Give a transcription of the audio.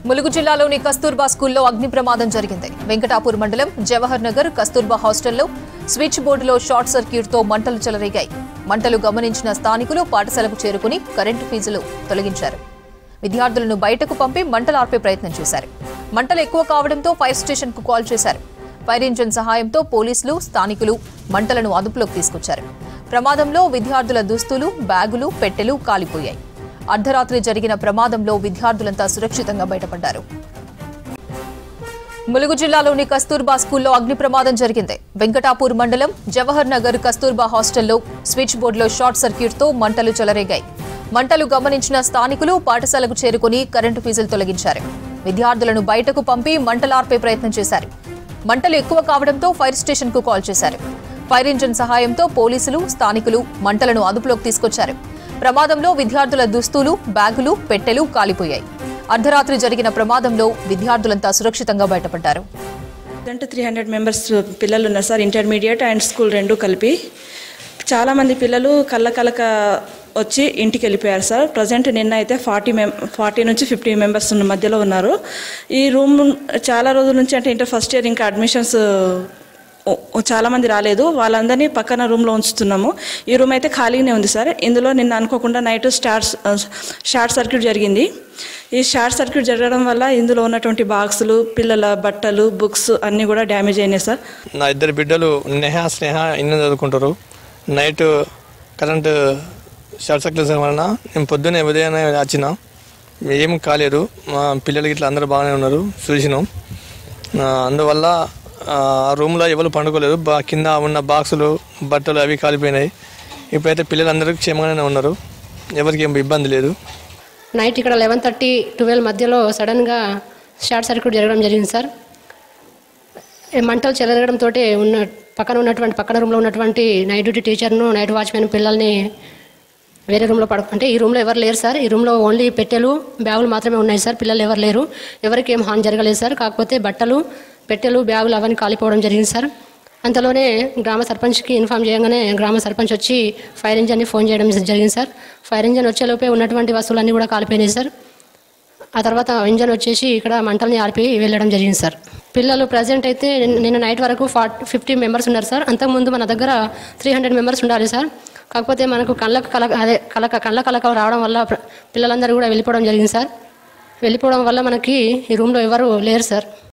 ములుగు జిల్లాలోని కస్తూర్బా స్కూల్లో అగ్ని ప్రమాదం జరిగింది వెంకటాపూర్ మండలం జవహర్ నగర్ కస్తూర్బా హాస్టల్లో స్విచ్ బోర్డులో షార్ట్ సర్క్యూట్తో మంటలు చెలరేగాయి మంటలు గమనించిన స్థానికులు పాఠశాలకు చేరుకుని కరెంటు ఫీజులు తొలగించారు విద్యార్థులను బయటకు పంపి మంటలు ఆర్పే ప్రయత్నం చేశారు మంటలు ఎక్కువ కావడంతో ఫైర్ స్టేషన్కు కాల్ చేశారు ఫైర్ ఇంజిన్ సహాయంతో పోలీసులు స్థానికులు మంటలను అదుపులోకి తీసుకొచ్చారు ప్రమాదంలో విద్యార్థుల దుస్తులు బ్యాగులు పెట్టెలు కాలిపోయాయి అర్ధరాత్రి జరిగిన ప్రమాదంలో విద్యార్థులంతా సురక్షితంగా బయటపడ్డారు ములుగు జిల్లాలోని కస్తూర్బా స్కూల్లో అగ్ని ప్రమాదం జరిగింది వెంకటాపూర్ మండలం జవహర్ నగర్ కస్తూర్బా హాస్టల్లో స్విచ్ బోర్డులో షార్ట్ సర్క్యూట్తో మంటలు చెలరేగాయి మంటలు గమనించిన స్థానికులు పాఠశాలకు చేరుకుని కరెంటు ఫీజులు తొలగించారు విద్యార్థులను బయటకు పంపి మంటలార్పే ప్రయత్నం చేశారు మంటలు ఎక్కువ కావడంతో ఫైర్ స్టేషన్కు కాల్ చేశారు ఫైర్ ఇంజిన్ సహాయంతో పోలీసులు స్థానికులు మంటలను అదుపులోకి తీసుకొచ్చారు ప్రమాదంలో విద్యార్థుల దుస్తులు బ్యాగులు పెట్టెలు కాలిపోయాయి అర్ధరాత్రి జరిగిన ప్రమాదంలో విద్యార్థులంతా సురక్షితంగా బయటపడ్డారు అంటే త్రీ హండ్రెడ్ మెంబర్స్ పిల్లలు ఉన్నారు సార్ ఇంటర్మీడియట్ అండ్ స్కూల్ రెండు కలిపి చాలామంది పిల్లలు కళ్ళ కలక వచ్చి ఇంటికి వెళ్ళిపోయారు సార్ ప్రజెంట్ నిన్న అయితే ఫార్టీ మెం ఫార్టీ నుంచి ఫిఫ్టీ మెంబర్స్ ఉన్న మధ్యలో ఉన్నారు ఈ రూమ్ చాలా రోజుల నుంచి అంటే ఇంటర్ ఫస్ట్ ఇయర్ ఇంకా అడ్మిషన్స్ చాలా మంది రాలేదు వాళ్ళందరినీ పక్కన రూమ్లో ఉంచుతున్నాము ఈ రూమ్ అయితే ఖాళీగానే ఉంది సార్ ఇందులో నిన్న అనుకోకుండా నైట్ స్టార్ట్ షార్ట్ సర్క్యూట్ జరిగింది ఈ షార్ట్ సర్క్యూట్ జరగడం వల్ల ఇందులో ఉన్నటువంటి బాక్సులు పిల్లల బట్టలు బుక్స్ అన్నీ కూడా డ్యామేజ్ అయినాయి సార్ నా ఇద్దరు బిడ్డలు నెహ స్నేహ ఇన్న చదువుకుంటారు నైట్ కరెంట్ షార్ట్ సర్క్యూట్ వలన నేను పొద్దున్నే ఉదయాన్నే వచ్చిన ఏం కాలేదు మా పిల్లలకి ఇట్లా అందరూ బాగానే ఉన్నారు చూసినాం ఆ, అందువల్ల ఆ రూమ్లో ఎవరు పండుకోలేదు బా కింద ఉన్న బాక్సులు బట్టలు అవి కాలిపోయినాయి ఇప్పుడైతే పిల్లలందరూ క్షేమంగానే ఉన్నారు ఎవరికి ఏం ఇబ్బంది లేదు నైట్ ఇక్కడ లెవెన్ థర్టీ ట్వెల్వ్ మధ్యలో సడన్గా షార్ట్ సర్క్యూట్ జరగడం జరిగింది సార్ ఈ మంటలు చెలరగడంతో ఉన్న పక్కన ఉన్నటువంటి పక్కన రూమ్లో ఉన్నటువంటి నైట్ డ్యూటీ టీచర్ను నైట్ వాచ్మెన్ పిల్లల్ని వేరే రూమ్లో పడు అంటే ఈ రూమ్లో ఎవరు లేరు సార్ ఈ రూమ్లో ఓన్లీ పెట్టెలు బ్యాగులు మాత్రమే ఉన్నాయి సార్ పిల్లలు ఎవరు లేరు ఎవరికి ఏం హాని జరగలేదు సార్ కాకపోతే బట్టలు పెట్టెలు బ్యాగులు అవన్నీ కాలిపోవడం జరిగింది సార్ అంతలోనే గ్రామ సర్పంచ్కి ఇన్ఫామ్ చేయగానే గ్రామ సర్పంచ్ వచ్చి ఫైర్ ఇంజన్ని ఫోన్ చేయడం జరిగింది సార్ ఫైర్ ఇంజన్ వచ్చేలోపే ఉన్నటువంటి వస్తువులన్నీ కూడా కాలిపోయినాయి సార్ ఆ తర్వాత ఇంజన్ వచ్చేసి ఇక్కడ మంటల్ని ఆర్పి వెళ్ళడం జరిగింది సార్ పిల్లలు ప్రజెంట్ అయితే నిన్న- నిన్న నైట్ వరకు ఫార్టీ ఫిఫ్టీ మెంబర్స్ ఉన్నారు సార్ అంతకుముందు మన దగ్గర త్రీ హండ్రెడ్ మెంబర్స్ ఉండాలి సార్ కాకపోతే మనకు కళ్ళకు కలక అదే కలక కళ్ళ కలక రావడం వల్ల ప్ర- పిల్లలందరూ కూడా వెళ్ళిపోవడం జరిగింది సార్ వెళ్ళిపోవడం వల్ల మనకి ఈ రూమ్లో ఎవరు లేరు సార్